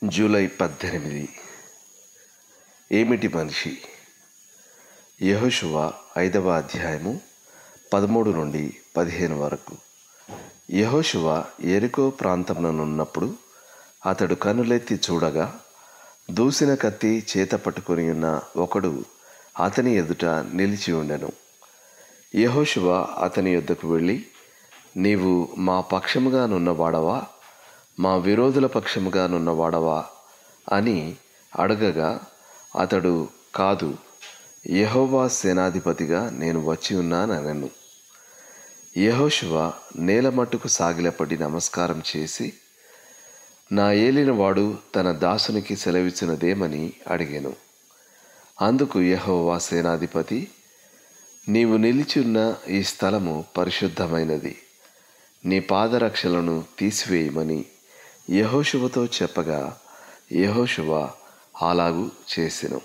July పద్దెనిమిది ఏమిటి మనిషి యెహోషువ ఐదవ అధ్యాయము పదమూడు నుండి పదిహేను వరకు యెహోషువ ఎరికో ప్రాంతంలోనున్నప్పుడు అతడు కనులెత్తి చూడగా దూసిన కత్తి చేత పట్టుకొని ఉన్న ఒకడు అతని ఎదుట నిలిచి ఉండెను యెహోషువ అతని యొద్దకు వెళ్ళి నీవు మా పక్షముగా నున్నవాడవా మా విరోధుల పక్షముగా నున్నవాడవా అని అడగగా అతడు కాదు యెహోవా సేనాధిపతిగా నేను వచ్చి ఉన్నాననను యెహోషువ నేల మట్టుకు సాగిలపడి నమస్కారం చేసి నా ఏలినవాడు తన దాసునికి సెలవిచ్చినదేమని అడిగాను అందుకు యెహోవా సేనాధిపతి నీవు నిలిచున్న ఈ స్థలము పరిశుద్ధమైనది నీ పాదరక్షలను తీసివేయమని యహోశువతో చెప్పగా యహోశువ అలాగూ చేసెను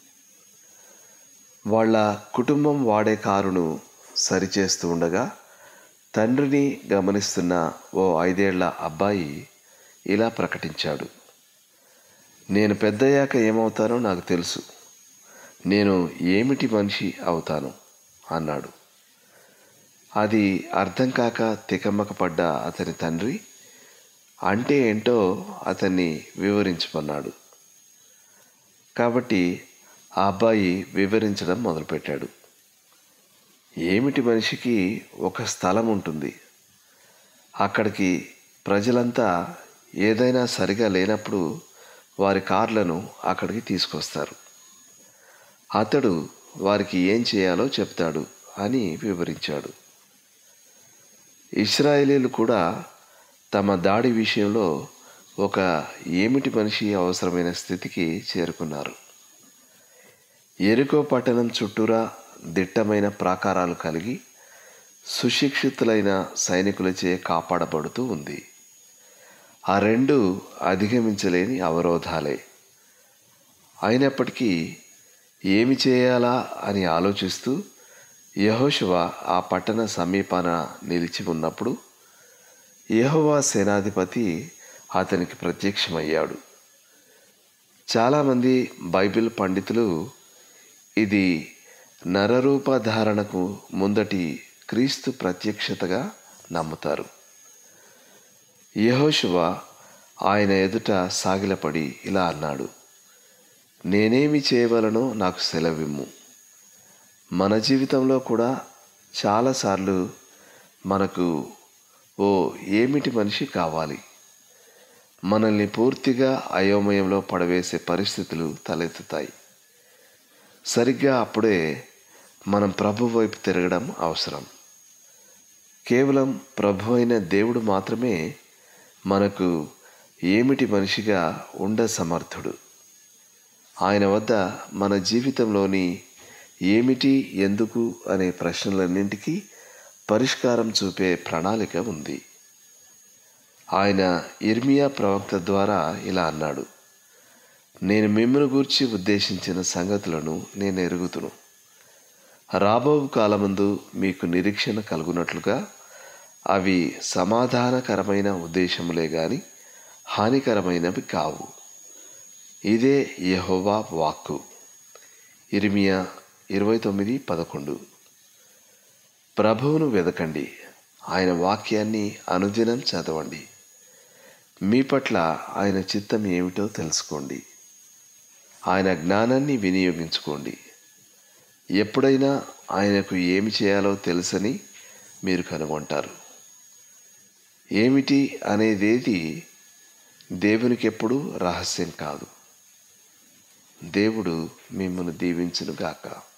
వాళ్ళ కుటుంబం వాడే కారును సరిచేస్తూ ఉండగా తండ్రిని గమనిస్తున్న ఓ ఐదేళ్ల అబ్బాయి ఇలా ప్రకటించాడు నేను పెద్దయ్యాక ఏమవుతానో నాకు తెలుసు నేను ఏమిటి మనిషి అవుతాను అన్నాడు అది అర్థం కాక తికమ్మక పడ్డ అతని తండ్రి అంటే ఏంటో అతన్ని వివరించమన్నాడు కాబట్టి ఆ అబ్బాయి వివరించడం మొదలుపెట్టాడు ఏమిటి మనిషికి ఒక స్థలం ఉంటుంది అక్కడికి ప్రజలంతా ఏదైనా సరిగా లేనప్పుడు వారి కార్లను అక్కడికి తీసుకొస్తారు అతడు వారికి ఏం చేయాలో చెప్తాడు అని వివరించాడు ఇస్రాయేలీలు కూడా తమ దాడి విషయంలో ఒక ఏమిటి మనిషి అవసరమైన స్థితికి చేరుకున్నారు ఎరుకో పట్టణం చుట్టూరా దిట్టమైన ప్రాకారాలు కలిగి సుశిక్షితులైన సైనికులచే కాపాడబడుతూ ఉంది ఆ రెండు అధిగమించలేని అవరోధాలే అయినప్పటికీ ఏమి చేయాలా అని ఆలోచిస్తూ యహోశువ ఆ పట్టణ సమీపాన నిలిచి ఉన్నప్పుడు యహోవా సేనాధిపతి అతనికి ప్రత్యక్షమయ్యాడు చాలామంది బైబిల్ పండితులు ఇది నరరూప ధారణకు ముందటి క్రీస్తు ప్రత్యక్షతగా నమ్ముతారు యహోశువ ఆయన ఎదుట సాగిలపడి ఇలా అన్నాడు నేనేమి చేయవలనో నాకు సెలవిమ్ము మన జీవితంలో కూడా చాలాసార్లు మనకు ఓ ఏమిటి మనిషి కావాలి మనల్ని పూర్తిగా అయోమయంలో పడవేసే పరిస్థితులు తలెత్తుతాయి సరిగ్గా అప్పుడే మనం ప్రభు వైపు తిరగడం అవసరం కేవలం ప్రభు అయిన దేవుడు మాత్రమే మనకు ఏమిటి మనిషిగా ఉండ సమర్థుడు ఆయన వద్ద మన జీవితంలోని ఏమిటి ఎందుకు అనే ప్రశ్నలన్నింటికీ పరిష్కారం చూపే ప్రణాళిక ఉంది ఆయన ఇర్మియా ప్రవక్త ద్వారా ఇలా అన్నాడు నేను మిమ్మల్ని గూర్చి ఉద్దేశించిన సంగతులను నేను ఎరుగుతును రాబో కాలమందు మీకు నిరీక్షణ కలుగునట్లుగా అవి సమాధానకరమైన ఉద్దేశములే గాని హానికరమైనవి కావు ఇదే యహోవా వాక్కు ఇర్మియా ఇరవై తొమ్మిది పదకొండు ప్రభువును వెదకండి ఆయన వాక్యాన్ని అనుదినం చదవండి మీ పట్ల ఆయన చిత్తం ఏమిటో తెలుసుకోండి ఆయన జ్ఞానాన్ని వినియోగించుకోండి ఎప్పుడైనా ఆయనకు ఏమి చేయాలో తెలుసని మీరు కనుగొంటారు ఏమిటి అనేదేది దేవునికి ఎప్పుడు రహస్యం కాదు దేవుడు మిమ్మల్ని దీవించునుగాక